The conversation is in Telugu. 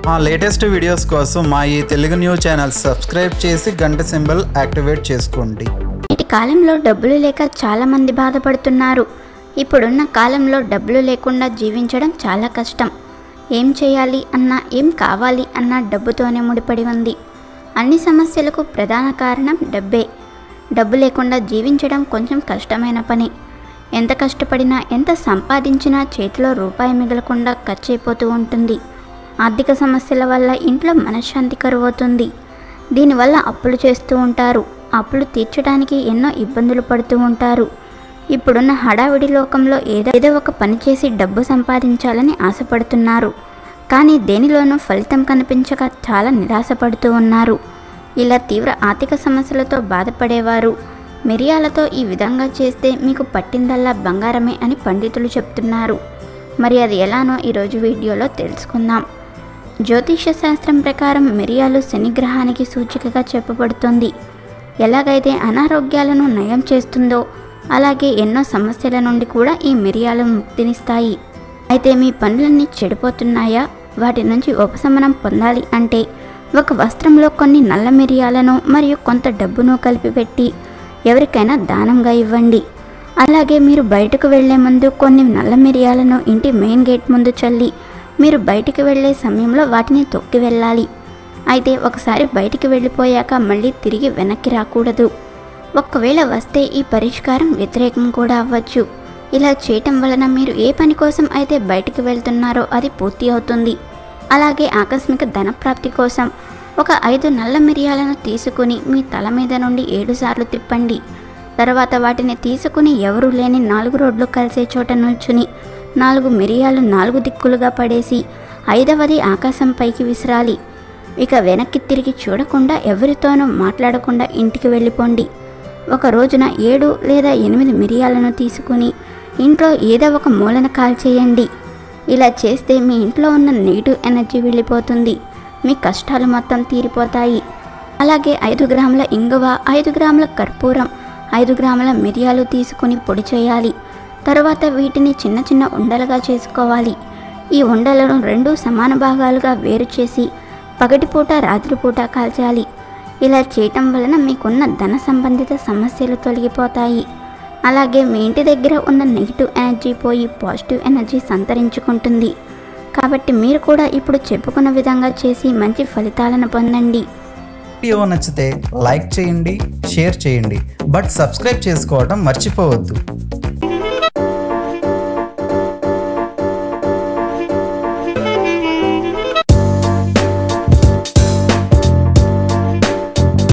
మా లేటెస్ట్ వీడియోస్ కోసం మా ఈ తెలుగు న్యూస్ ఛానల్ సబ్స్క్రైబ్ చేసి గంట సింబల్ యాక్టివేట్ చేసుకోండి నేటి కాలంలో డబ్బులు లేక చాలామంది బాధపడుతున్నారు ఇప్పుడున్న కాలంలో డబ్బులు లేకుండా జీవించడం చాలా కష్టం ఏం చేయాలి అన్నా ఏం కావాలి అన్నా డబ్బుతోనే ముడిపడి ఉంది అన్ని సమస్యలకు ప్రధాన కారణం డబ్బే డబ్బు లేకుండా జీవించడం కొంచెం కష్టమైన పని ఎంత కష్టపడినా ఎంత సంపాదించినా చేతిలో రూపాయి మిగలకుండా ఖర్చు అయిపోతూ ఉంటుంది ఆర్థిక సమస్యల వల్ల ఇంట్లో మనశ్శాంతి కరువవుతుంది దీనివల్ల అప్పులు చేస్తూ ఉంటారు అప్పులు తీర్చడానికి ఎన్నో ఇబ్బందులు పడుతూ ఉంటారు ఇప్పుడున్న హడావిడి లోకంలో ఏదో ఏదో ఒక పని చేసి డబ్బు సంపాదించాలని ఆశపడుతున్నారు కానీ దేనిలోనూ ఫలితం కనిపించక చాలా నిరాశపడుతూ ఉన్నారు ఇలా తీవ్ర ఆర్థిక సమస్యలతో బాధపడేవారు మిరియాలతో ఈ విధంగా చేస్తే మీకు పట్టిందల్లా బంగారమే అని పండితులు చెప్తున్నారు మరి అది ఎలానో ఈరోజు వీడియోలో తెలుసుకుందాం జ్యోతిష్య శాస్త్రం ప్రకారం మిరియాలు శనిగ్రహానికి సూచికగా చెప్పబడుతుంది ఎలాగైతే అనారోగ్యాలను నయం చేస్తుందో అలాగే ఎన్నో సమస్యల నుండి కూడా ఈ మిరియాలు ముక్తినిస్తాయి అయితే మీ పనులన్నీ చెడిపోతున్నాయా వాటి నుంచి ఉపశమనం పొందాలి అంటే ఒక వస్త్రంలో కొన్ని నల్ల మిరియాలను మరియు కొంత డబ్బును కలిపి పెట్టి ఎవరికైనా దానంగా ఇవ్వండి అలాగే మీరు బయటకు వెళ్లే ముందు కొన్ని నల్ల మిరియాలను ఇంటి మెయిన్ గేట్ ముందు చల్లి మీరు బయటికి వెళ్ళే సమయంలో వాటిని తొక్కి వెళ్ళాలి అయితే ఒకసారి బయటికి వెళ్ళిపోయాక మళ్ళీ తిరిగి వెనక్కి రాకూడదు ఒకవేళ వస్తే ఈ పరిష్కారం వ్యతిరేకం కూడా అవ్వచ్చు ఇలా చేయటం వలన మీరు ఏ పని కోసం అయితే బయటికి వెళ్తున్నారో అది పూర్తి అవుతుంది అలాగే ఆకస్మిక ధనప్రాప్తి కోసం ఒక ఐదు నల్ల మిరియాలను తీసుకుని మీ తల మీద నుండి ఏడు సార్లు తిప్పండి తర్వాత వాటిని తీసుకుని ఎవరూ లేని నాలుగు రోడ్లు కలిసే చోట నిల్చుని నాలుగు మిరియాలు నాలుగు దిక్కులుగా పడేసి ఐదవది ఆకాశం పైకి విసిరాలి ఇక వెనక్కి తిరిగి చూడకుండా ఎవరితోనూ మాట్లాడకుండా ఇంటికి వెళ్ళిపోండి ఒక రోజున ఏడు లేదా ఎనిమిది మిరియాలను తీసుకుని ఇంట్లో ఏదో ఒక మూలన కాల్చేయండి ఇలా చేస్తే మీ ఇంట్లో ఉన్న నెగిటివ్ ఎనర్జీ వెళ్ళిపోతుంది మీ కష్టాలు మొత్తం తీరిపోతాయి అలాగే ఐదు గ్రాముల ఇంగువ ఐదు గ్రాముల కర్పూరం ఐదు గ్రాముల మిరియాలు తీసుకుని పొడి చేయాలి తరువాత వీటిని చిన్న చిన్న ఉండలుగా చేసుకోవాలి ఈ ఉండలను రెండు సమాన భాగాలుగా వేరు చేసి పగటిపూట రాత్రిపూట కాల్చాలి ఇలా చేయటం వలన మీకున్న ధన సంబంధిత సమస్యలు తొలగిపోతాయి అలాగే మీ ఇంటి దగ్గర ఉన్న నెగిటివ్ ఎనర్జీ పోయి పాజిటివ్ ఎనర్జీ సంతరించుకుంటుంది కాబట్టి మీరు కూడా ఇప్పుడు చెప్పుకున్న విధంగా చేసి మంచి ఫలితాలను పొందండి వీడియో నచ్చితే లైక్ చేయండి షేర్ చేయండి బట్ సబ్స్క్రైబ్ చేసుకోవడం మర్చిపోవద్దు